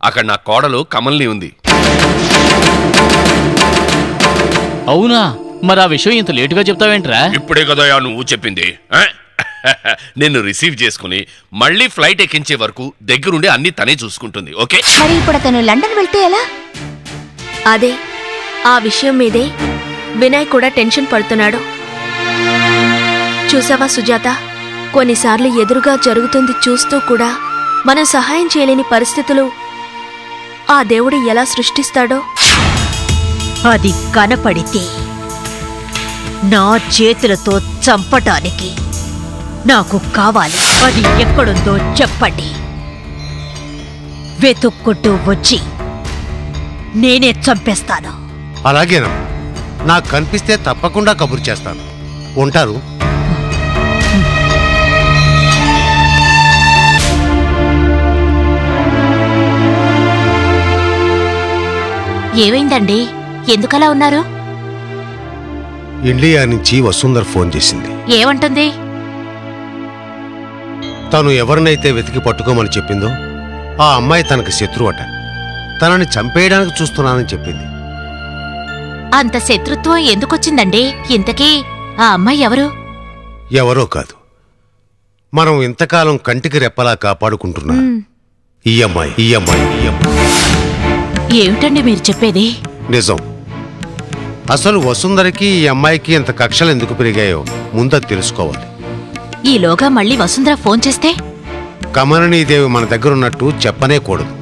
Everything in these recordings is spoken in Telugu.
అక్కడ నా కోడలు కమల్ని ఉంది అవునా మరి ఆ విషయం ఇంత లేటుగా చెప్తావేంట్రా ఇప్పుడే కదయా నువ్వు చెప్పింది ఆ? నిన్ను రిసీవ్ చేసుకుని మళ్ళీ ఫ్లైట్ ఎక్కించే వరకు దగ్గరుండి అన్ని తనే చూసుకుంటుంది ఓకే మరి ఇప్పుడు అతను లండన్ వెళ్తే ఎలా అదే ఆ విషయం మీదే వినయ్ కూడా టెన్షన్ పడుతున్నాడు చూసావా సుజాత కొన్నిసార్లు ఎదురుగా జరుగుతుంది చూస్తూ కూడా మనం సహాయం చేయలేని పరిస్థితులు ఆ దేవుడు ఎలా సృష్టిస్తాడో అది కనపడితే నా చేతులతో చంపటానికి నాకు కావాలి అది ఎక్కడుందో చెప్పండి వెతుక్కుంటూ వచ్చి నేనే చంపేస్తాను అలాగేనా నాకు కనిపిస్తే తప్పకుండా కబురు చేస్తాను ఉంటారు ఏమైందండి ఎందుకలా ఉన్నారు ఇండియా నుంచి వసుంధర్ ఫోన్ చేసింది ఏమంటుంది తను ఎవరినైతే వెతికి పట్టుకోమని చెప్పిందో ఆ అమ్మాయి తనకు శత్రువట తనని చంపేయడానికి చూస్తున్నానని చెప్పింది అంత శత్రుత్వం ఎందుకొచ్చిందండి ఇంతకీ ఆ అమ్మాయి ఎవరు ఎవరో కాదు మనం ఇంతకాలం కంటికి రెప్పలా కాపాడుకుంటున్నా ఈ అమ్మాయి ఈ అమ్మాయి ఈ అమ్మాయి ఏమిటండి మీరు చెప్పేది నిజం అసలు వసుంధరకి ఈ అమ్మాయికి ఇంత కక్షలు ఎందుకు పెరిగాయో ముందు తెలుసుకోవాలి ఈలోగా మళ్ళీ వసుంధర ఫోన్ చేస్తే కమరణీదేవి మన దగ్గరున్నట్టు చెప్పనే కూడదు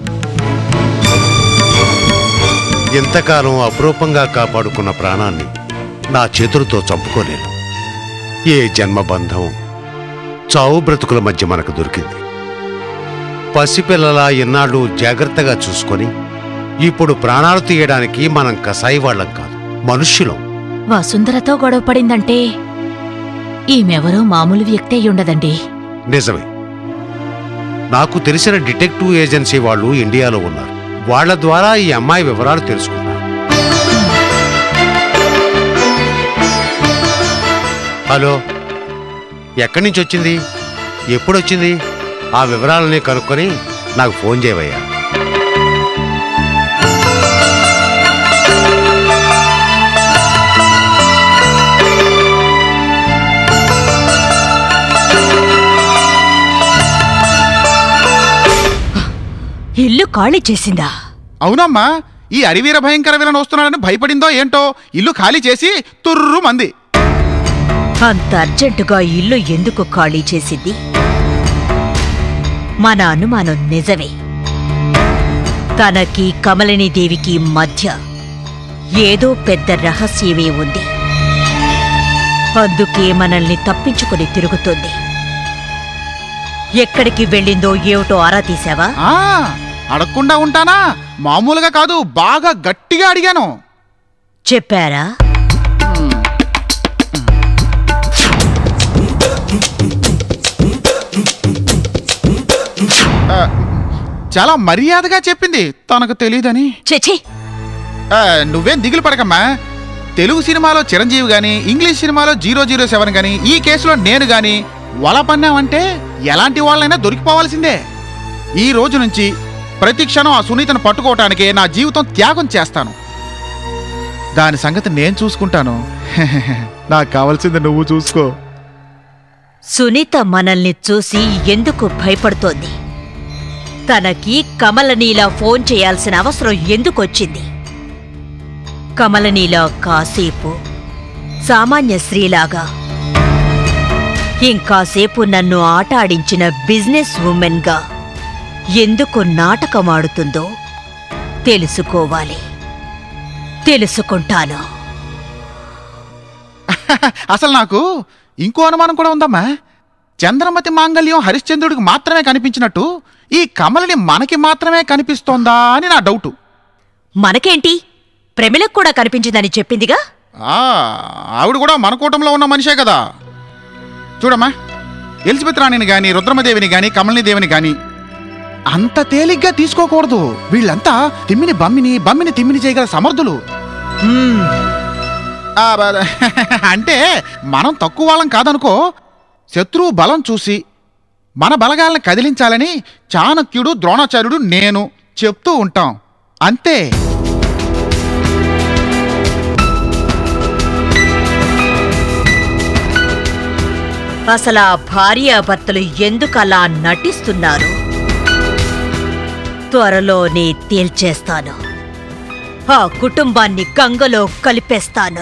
ఇంతకాలం అపురూపంగా కాపాడుకున్న ప్రాణాన్ని నా చేతులతో చంపుకోలేను ఏ జన్మబంధం చావు బ్రతుకుల మధ్య మనకు దొరికింది పసిపిల్లల ఇన్నాళ్ళు జాగ్రత్తగా చూసుకొని ఇప్పుడు ప్రాణాలు తీయడానికి మనం కసాయి వాళ్ళం కాదు మనుష్యులం వసుంధరతో గొడవ పడిందంటే ఈమెవరో మామూలు వ్యక్తి అయి ఉండదండి నిజమే నాకు తెలిసిన డిటెక్టివ్ ఏజెన్సీ వాళ్ళు ఇండియాలో ఉన్నారు వాళ్ళ ద్వారా ఈ అమ్మాయి వివరాలు తెలుసుకున్నాను హలో ఎక్కడి నుంచి వచ్చింది ఎప్పుడు వచ్చింది ఆ వివరాలని కనుక్కొని నాకు ఫోన్ చేయవయ్యా ఇల్లు ఖాళీ చేసిందా అవునమ్మా ఈ అరివీర భయంకర విలన్ వస్తున్నాడని భయపడిందో ఏంటో ఇల్లు ఖాళీ చేసి తుర్రు మంది అంత అర్జెంటుగా ఇల్లు ఎందుకు ఖాళీ చేసింది మన అనుమానం నిజమే తనకి కమలినీదేవికి మధ్య ఏదో పెద్ద రహస్యమే ఉంది అందుకే మనల్ని తప్పించుకుని తిరుగుతుంది ఎక్కడికి వెళ్ళిందో ఏమిటో ఆరా తీశావా ఆ అడగకుండా ఉంటానా మామూలుగా కాదు బాగా గట్టిగా అడిగాను చెప్పారా ఆ, చాలా మర్యాదగా చెప్పింది తనకు తెలియదని చెచి ఆ, నువ్వేం దిగులు పడకమ్మా తెలుగు సినిమాలో చిరంజీవి గాని ఇంగ్లీష్ సినిమాలో జీరో జీరో సెవెన్ గాని ఈ కేసులో నేను గాని వల పన్నామంటే ఎలాంటి వాళ్ళైనా దొరికిపోవాల్సిందే ఈ రోజు నుంచి ప్రతి క్షణం ఆ సునీతను పట్టుకోవటానికే నా జీవితం త్యాగం చేస్తాను దాని సంగతి నేను చూసుకుంటాను నాకు కావాల్సింది నువ్వు చూసుకో సునీత మనల్ని చూసి ఎందుకు భయపడుతోంది తనకి కమలనీలా ఫోన్ చేయాల్సిన అవసరం ఎందుకొచ్చింది కమలనీలా కాసేపు సామాన్య స్త్రీలాగా ఇంకాసేపు నన్ను ఆట ఆడించిన బిజినెస్ ఉమెన్గా ఎందుకు నాటకమాడుతుందో తెలుసుకోవాలి తెలుసుకుంటాను అసలు నాకు ఇంకో అనుమానం కూడా ఉందమ్మా చంద్రమతి మాంగళ్యం హరిశ్చంద్రుడికి మాత్రమే కనిపించినట్టు ఈ కమలని మనకి మాత్రమే కనిపిస్తోందా అని నా డౌటు మనకేంటి ప్రమిలకు కూడా కనిపించిందని చెప్పిందిగా ఆ, ఆవిడ కూడా మన కూటంలో ఉన్న మనిషే కదా చూడమ్మా ఎలిజబెత్ రాణిని గాని రుద్రమదేవిని గాని కమలినీదేవిని గాని అంత తేలిగ్గా తీసుకోకూడదు వీళ్ళంతా తిమ్మిని బమ్మిని బమ్మిని తిమ్మిని చేయగల సమర్థులు హ్మ్, ఆ, బ- అంటే మనం తక్కువ వాళ్ళం కాదనుకో శత్రువు బలం చూసి మన బలగాలను కదిలించాలని చాణక్యుడు ద్రోణాచార్యుడు నేను చెప్తూ ఉంటాం అంతే అసలు ఆ భార్యాభర్తలు ఎందుకు అలా నటిస్తున్నారు త్వరలోనే తేల్చేస్తాను ఆ కుటుంబాన్ని గంగలో కలిపేస్తాను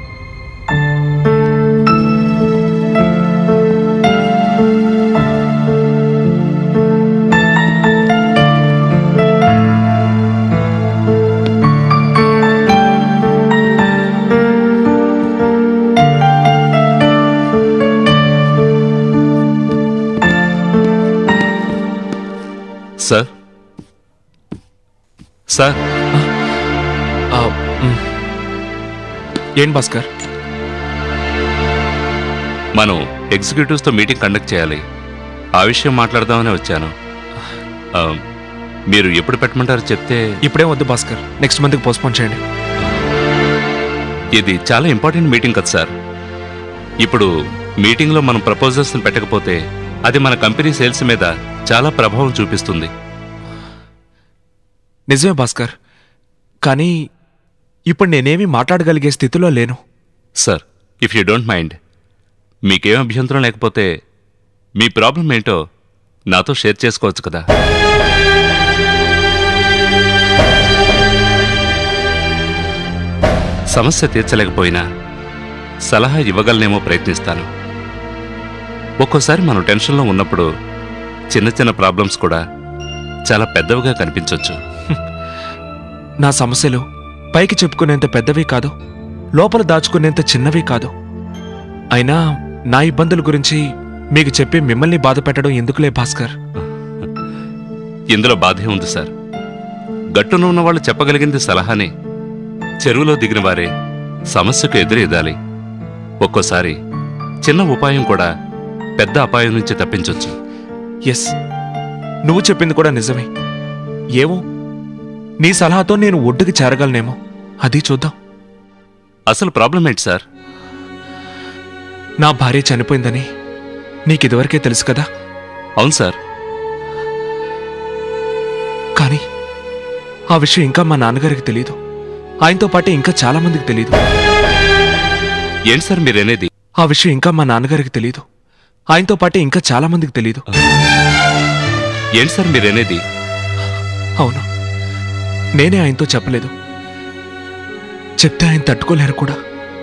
సార్ సార్ ఆ, మ్. ఏం భాస్కర్ మనం ఎగ్జిక్యూటివ్స్తో మీటింగ్ కండక్ట్ చేయాలి ఆ విషయం మాట్లాడదామని వచ్చాను ఆ, మీరు ఎప్పుడు పెట్టమంటారో చెప్తే ఇప్పుడే వద్దు భాస్కర్ నెక్స్ట్ మంత్కి పోస్ట్పోన్ చేయండి ఇది చాలా ఇంపార్టెంట్ మీటింగ్ కదా సార్ ఇప్పుడు మీటింగ్లో మనం ప్రపోజల్స్ని పెట్టకపోతే అది మన కంపెనీ సేల్స్ మీద చాలా ప్రభావం చూపిస్తుంది నిజమే భాస్కర్ కానీ ఇప్పుడు నేనేమీ మాట్లాడగలిగే స్థితిలో లేను sir if you don't mind మీకేం అభ్యంతరం లేకపోతే మీ ప్రాబ్లం ఏంటో నాతో షేర్ చేసుకోవచ్చు కదా సమస్య తీర్చలేకపోయినా సలహా ఇవ్వగలనేమో ప్రయత్నిస్తాను ఒక్కోసారి మనం టెన్షన్లో ఉన్నప్పుడు చిన్న చిన్న ప్రాబ్లమ్స్ కూడా చాలా పెద్దవిగా కనిపించవచ్చు నా సమస్యలు పైకి చెప్పుకునేంత పెద్దవి కాదు లోపల దాచుకునేంత చిన్నవి కాదు అయినా నా ఇబ్బందుల గురించి మీకు చెప్పి మిమ్మల్ని బాధ పెట్టడం ఎందుకులే భాస్కర్ ఇందులో బాధే ఉంది సార్ గట్టున ఉన్న వాళ్ళు చెప్పగలిగింది సలహానే చెరువులో దిగిన వారే సమస్యకు ఎదురెదాలి ఒక్కోసారి చిన్న ఉపాయం కూడా పెద్ద అపాయం నుంచి తప్పించొచ్చు ఎస్ నువ్వు చెప్పింది కూడా నిజమే ఏమో నీ సలహాతో నేను ఒడ్డుకి చేరగలనేమో అది చూద్దాం అసలు ప్రాబ్లం ఏంటి సార్ నా భార్య చనిపోయిందని నీకిదివరకే తెలుసు కదా అవును సార్ కానీ ఆ విషయం ఇంకా మా నాన్నగారికి తెలియదు ఆయనతో పాటే ఇంకా చాలా మందికి తెలియదు ఏంటి సార్ మీరనేది ఆ విషయం ఇంకా మా నాన్నగారికి తెలియదు ఆయనతో పాటే ఇంకా చాలా మందికి తెలియదు ఏంటి సార్ మీరనేది అవును నేనే ఆయనతో చెప్పలేదు చెప్తే ఆయన తట్టుకోలేరు కూడా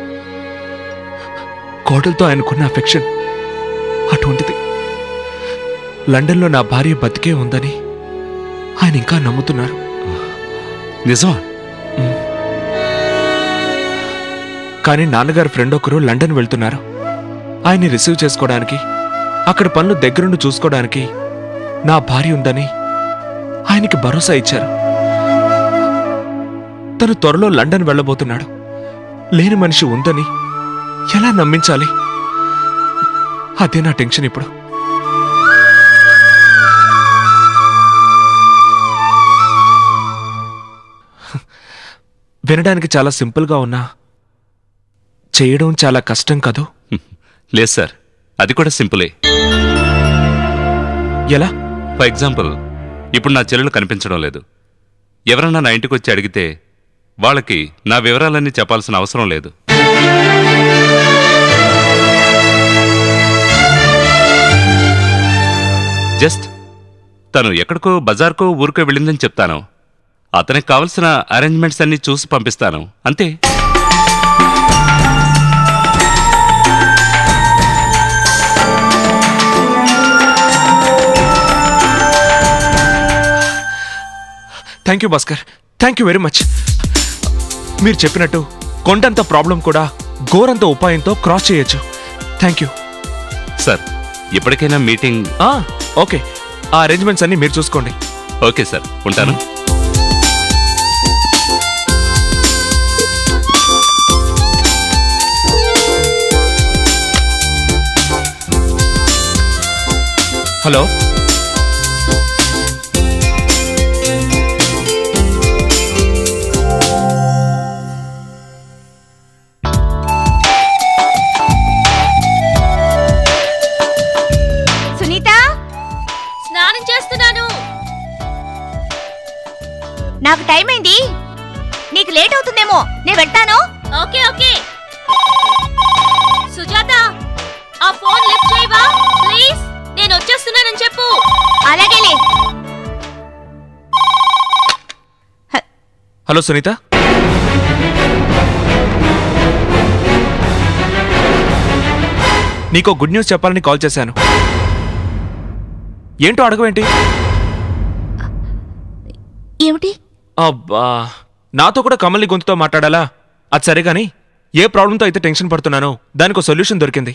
కోడలతో ఆయనకున్న అఫెక్షన్ అటువంటిది లండన్లో నా భార్య బతికే ఉందని ఆయన ఇంకా నమ్ముతున్నారు నిజమా కానీ నాన్నగారి ఫ్రెండ్ ఒకరు లండన్ వెళ్తున్నారు ఆయన్ని రిసీవ్ చేసుకోవడానికి అక్కడ పనులు దగ్గరుండి చూసుకోవడానికి నా భార్య ఉందని ఆయనకి భరోసా ఇచ్చారు తను త్వరలో లండన్ వెళ్ళబోతున్నాడు లేని మనిషి ఉందని ఎలా నమ్మించాలి అదే నా టెన్షన్ ఇప్పుడు వినడానికి చాలా సింపుల్గా ఉన్నా చేయడం చాలా కష్టం కదూ లేదు సార్ అది కూడా సింపులే ఎలా ఫర్ ఎగ్జాంపుల్ ఇప్పుడు నా చెల్లెలు కనిపించడం లేదు ఎవరన్నా నా ఇంటికి వచ్చి అడిగితే వాళ్ళకి నా వివరాలన్నీ చెప్పాల్సిన అవసరం లేదు జస్ట్ తను ఎక్కడికో బజార్కో ఊరికో వెళ్ళిందని చెప్తాను అతనికి కావలసిన అరేంజ్మెంట్స్ అన్ని చూసి పంపిస్తాను అంతే thank you Bhaskar thank you very much మీరు చెప్పినట్టు కొండంత ప్రాబ్లం కూడా గోరంత ఉపాయంతో క్రాస్ చేయొచ్చు థ్యాంక్ యూ సార్ ఎప్పటికైనా మీటింగ్ ఓకే ఆ అరేంజ్మెంట్స్ అన్ని మీరు చూసుకోండి ఓకే సార్ ఉంటాను హలో సునీత స్నానం చేస్తున్నాను నాకు టైం అయింది నీకు లేట్ అవుతుందేమో నేను వెళ్తాను ఓకే ఓకే సుజాత ఆ ఫోన్ లిఫ్ట్ చేయవా ప్లీజ్ నేను వచ్చేస్తున్నానని చెప్పు అలాగేలే హలో సునీత నీకో గుడ్ న్యూస్ చెప్పాలని కాల్ చేశాను ఏంటో అడగవేంటి ఏమిటి అబ్బా నాతో కూడా కమల్ని గొంతుతో మాట్లాడాలా అది సరే గాని ఏ ప్రాబ్లంతో అయితే టెన్షన్ పడుతున్నానో దానికి సొల్యూషన్ దొరికింది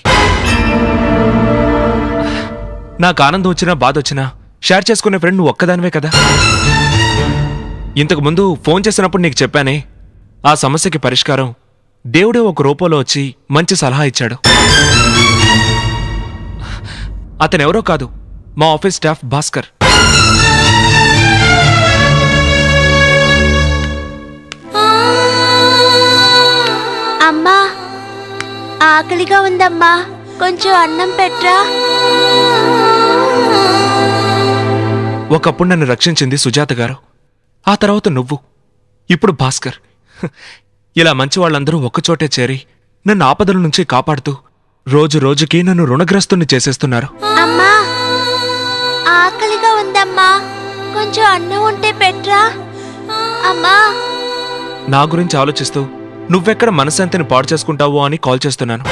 నాకు ఆనందం వచ్చినా బాధ వచ్చినా షేర్ చేసుకునే ఫ్రెండ్ నువ్వు ఒక్కదానివే కదా ఇంతకు ముందు ఫోన్ చేసినప్పుడు నీకు చెప్పానే ఆ సమస్యకి పరిష్కారం దేవుడే ఒక రూపంలో వచ్చి మంచి సలహా ఇచ్చాడు అతనెవరో కాదు మా ఆఫీస్ స్టాఫ్ భాస్కర్ అమ్మా ఆకలిగా ఉందమ్మా కొంచెం అన్నం పెట్రా ఒకప్పుడు నన్ను రక్షించింది సుజాత గారు ఆ తర్వాత నువ్వు ఇప్పుడు భాస్కర్ హ్, ఇలా మంచి వాళ్ళందరూ ఒక్కచోటే చేరి నన్ను ఆపదల నుంచి కాపాడుతూ రోజు రోజుకి నన్ను రుణగ్రస్తుని చేసేస్తున్నారు అమ్మా ఆకలిగా ఉందమ్మా కొంచెం అన్నం ఉంటే పెట్రా అమ్మా నా గురించి ఆలోచిస్తూ నువ్వెక్కడ మనశాంతిని పాడు చేసుకుంటావో అని కాల్ చేస్తున్నాను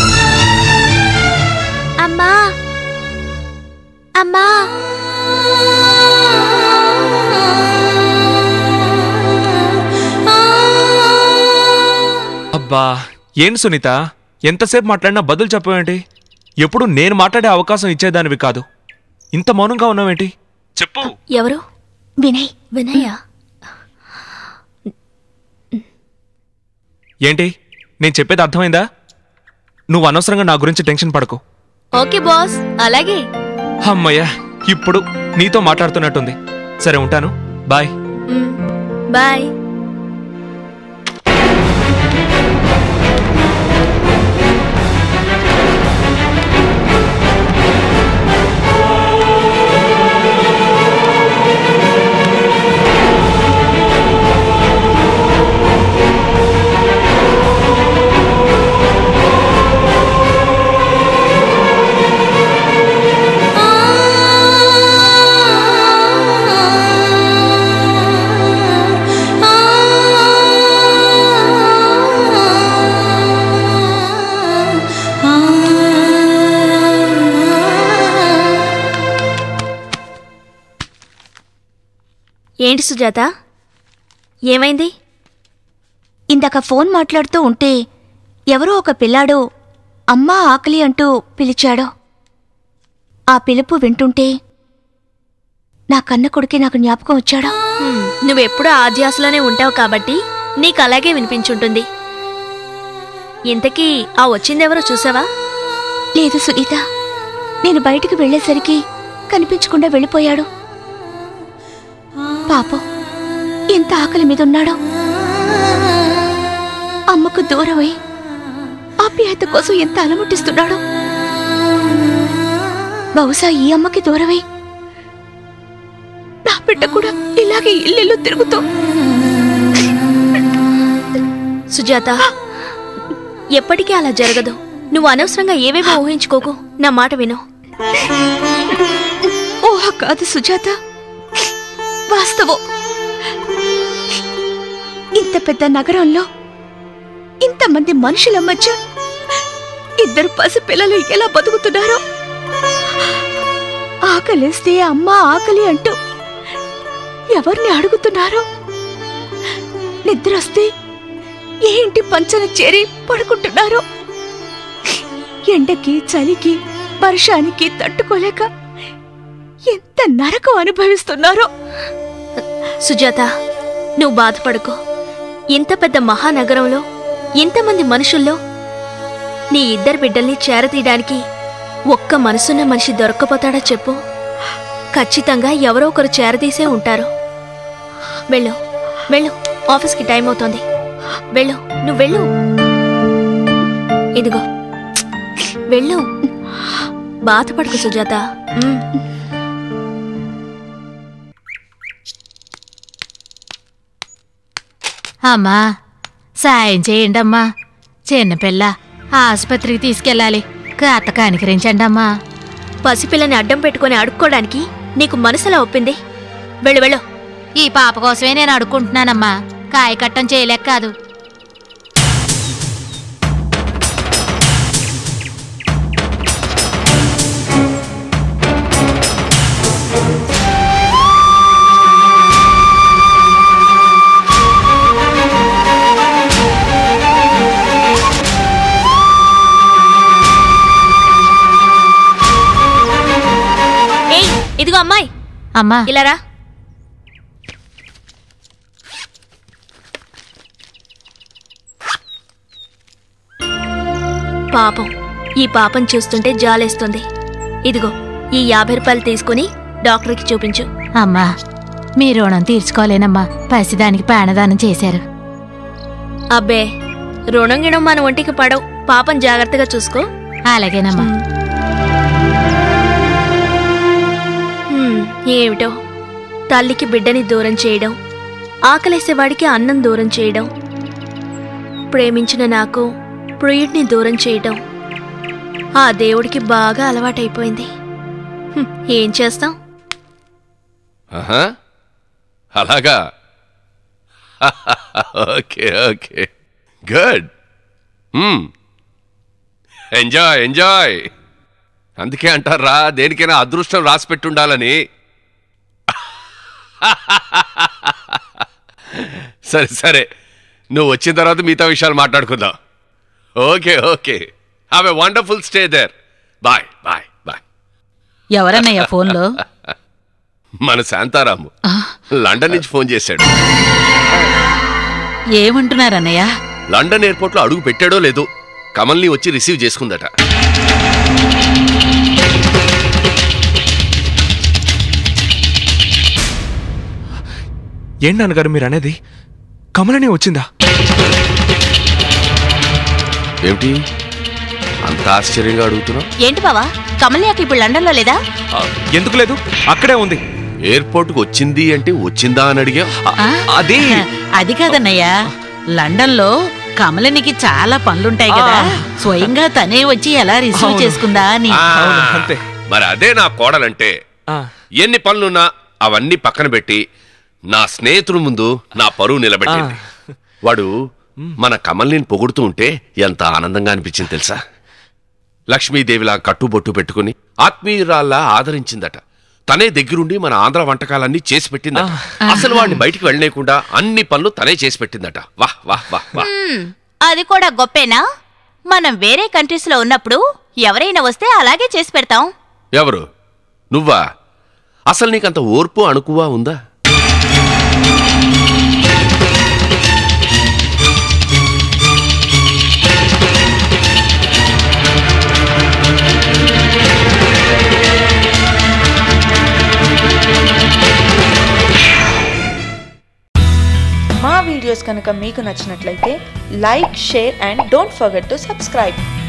అమ్మా అమ్మా అబ్బా ఏం సునీత ఎంతసేపు మాట్లాడినా బదులు చెప్పవేంటి ఎప్పుడు నేను మాట్లాడే అవకాశం ఇచ్చేదానివి కాదు ఇంత మౌనంగా ఉన్నావేంటి చెప్పు ఎవరు వినయ్ వినయ ఏంటి నేను చెప్పేది అర్థమైందా నువ్వు అనవసరంగా నా గురించి టెన్షన్ పడకు ఓకే బాస్ అలాగే అమ్మయ్యా ఇప్పుడు నీతో మాట్లాడుతున్నట్టుంది సరే ఉంటాను బాయ్ బాయ్ ఏంటి సుజాత ఏమైంది ఇందాక ఫోన్ మాట్లాడుతూ ఉంటే ఎవరో ఒక పిల్లాడు అమ్మా ఆకలి అంటూ పిలిచాడు ఆ పిలుపు వింటుంటే నా కన్న కొడుకే నాకు జ్ఞాపకం వచ్చాడు హ్మ్, నువ్వెప్పుడూ ఆ ధ్యాసలోనే ఉంటావు కాబట్టి నీకు అలాగే వినిపించుంటుంది ఇంతకీ ఆ వచ్చిందెవరో చూసావా లేదు సునీత నేను బయటికి వెళ్ళేసరికి కనిపించకుండా వెళ్ళిపోయాడు పాపం ఎంత ఆకలి మీద ఉన్నాడో అమ్మకు దూరమై ఆప్యాయత కోసం ఎంత అలముట్టిస్తున్నాడో బహుశా ఈ అమ్మకి దూరమై నా బిడ్డ కూడా ఇలాగే ఇల్లు తిరుగుతూ సుజాత ఎప్పటికీ అలా జరగదు నువ్వు అనవసరంగా ఏవేవో ఊహించుకోకు నా మాట విను ఊహ కాదు సుజాత వాస్తవం ఇంత పెద్ద నగరంలో ఇంతమంది మనుషుల మధ్య ఇద్దరు పసిపిల్లలు ఎలా బతుకుతున్నారో ఆకలిస్తే అమ్మ ఆకలి అంటూ ఎవరిని అడుగుతున్నారో నిద్రొస్తే ఏ ఇంటి పంచన చేరి పడుకుంటున్నారో ఎండకి చలికి వర్షానికి తట్టుకోలేక ఎంత నరకం అనుభవిస్తున్నారో సుజాత నువ్వు బాధపడుకో ఇంత పెద్ద మహానగరంలో ఇంతమంది మనుషుల్లో నీ ఇద్దరు బిడ్డల్ని చేరతీయడానికి ఒక్క మనసున్న మనిషి దొరక్కపోతాడా చెప్పు ఖచ్చితంగా ఎవరో ఒకరు చేరదీసే ఉంటారు వెళ్ళు వెళ్ళు ఆఫీస్కి టైం అవుతోంది వెళ్ళు నువ్వు వెళ్ళు ఇదిగో వెళ్ళు బాధపడకు సుజాత ఉమ్. అమ్మా సాయం చేయండి అమ్మా చిన్నపిల్ల ఆసుపత్రికి తీసుకెళ్ళాలి కాత కనికరించండి అమ్మా పసిపిల్లని అడ్డం పెట్టుకొని అడుక్కోవడానికి నీకు మనసులా ఒప్పింది వెళ్ళు వెళ్ళు ఈ పాప కోసమే నేను అడుక్కుంటున్నానమ్మా కాయ కట్టం చేయలేక కాదు ఏయ్ ఇదిగో అమ్మాయి అమ్మా ఇలా రా పాపం ఈ పాపం చూస్తుంటే జాలేస్తుంది ఇదిగో ఈ యాభై రూపాయలు తీసుకుని డాక్టర్కి చూపించు అమ్మా మీ రుణం తీర్చుకోలేనమ్మా పసిదానికి ప్రాణదానం చేశారు అబ్బే రుణం గిణం మన ఒంటికి పడవు పాపం జాగ్రత్తగా చూసుకో అలాగేనమ్మా హ్మ్, ఏమిటో తల్లికి బిడ్డని దూరం చేయడం ఆకలేసేవాడికి అన్నం దూరం చేయడం ప్రేమించిన నాకు ప్రియుడిని దూరం చేయడం ఆ దేవుడికి బాగా అలవాటైపోయింది హ్మ్, ఏం చేస్తాం ఆహా అలాగా okay okay good enjoy enjoy అందుకే అంటారా దేనికైనా అదృష్టం రాసి పెట్టుండాలని సరే సరే నువ్వు వచ్చిన తర్వాత మిగతా విషయాలు మాట్లాడుకుందాం okay okay have a wonderful stay there bye bye bye ఎవరన్నయ్య ఫోన్లో మన శాంతారాము లండన్ నుంచి ఫోన్ చేశాడు ఏమంటున్నారన్నయ్య లండన్ ఎయిర్పోర్ట్లో అడుగు పెట్టాడో లేదో కమల్ని వచ్చి రిసీవ్ చేసుకుందట ఏంటి నాన్నగారు మీరు అనేది కమలని వచ్చిందా ఏమిటి అంత ఆశ్చర్యంగా అడుగుతున్నావు ఏంటి బావా కమల్యాకి ఇప్పుడు లండన్లో లేదా ఎందుకు లేదు అక్కడే ఉంది ఎయిర్పోర్ట్కి వచ్చింది అంటే వచ్చిందా అని అడిగా అది అది కాదన్నయ్య లండన్ లో కమలనికి చాలా పనులుంటాయి కదా స్వయంగా తనే వచ్చి ఎలా రిసీవ్ అవును. చేసుకుందా అని ఆ, అంతే. మరి అదే నా కోడలంటే ఆ, ఎన్ని పనులున్నా అవన్నీ పక్కన పెట్టి నా స్నేహితుల ముందు నా పరువు నిలబెట్టింది వాడు మన కమల్ని పొగుడుతూ ఉంటే ఎంత ఆనందంగా అనిపించింది తెలుసా లక్ష్మీదేవిలా కట్టుబొట్టు పెట్టుకుని ఆత్మీయురాల్లా ఆదరించిందట తనే దగ్గరుండి మన ఆంధ్ర వంటకాలన్నీ చేసి పెట్టిందట అసలు వాడిని బయటికి వెళ్ళలేకుండా అన్ని పనులు తనే చేసి పెట్టిందట వాహ్ వాహ్ వాహ్ వాహ్ హ్మ్, అది కూడా గొప్పేనా మనం వేరే కంట్రీస్ లో ఉన్నప్పుడు ఎవరైనా వస్తే అలాగే చేసి పెడతాం ఎవరు నువ్వా అసలు నీకంత ఓర్పు అణుకువా ఉందా మా వీడియోస్ కనుక మీకు నచ్చినట్లయితే like share and don't forget to subscribe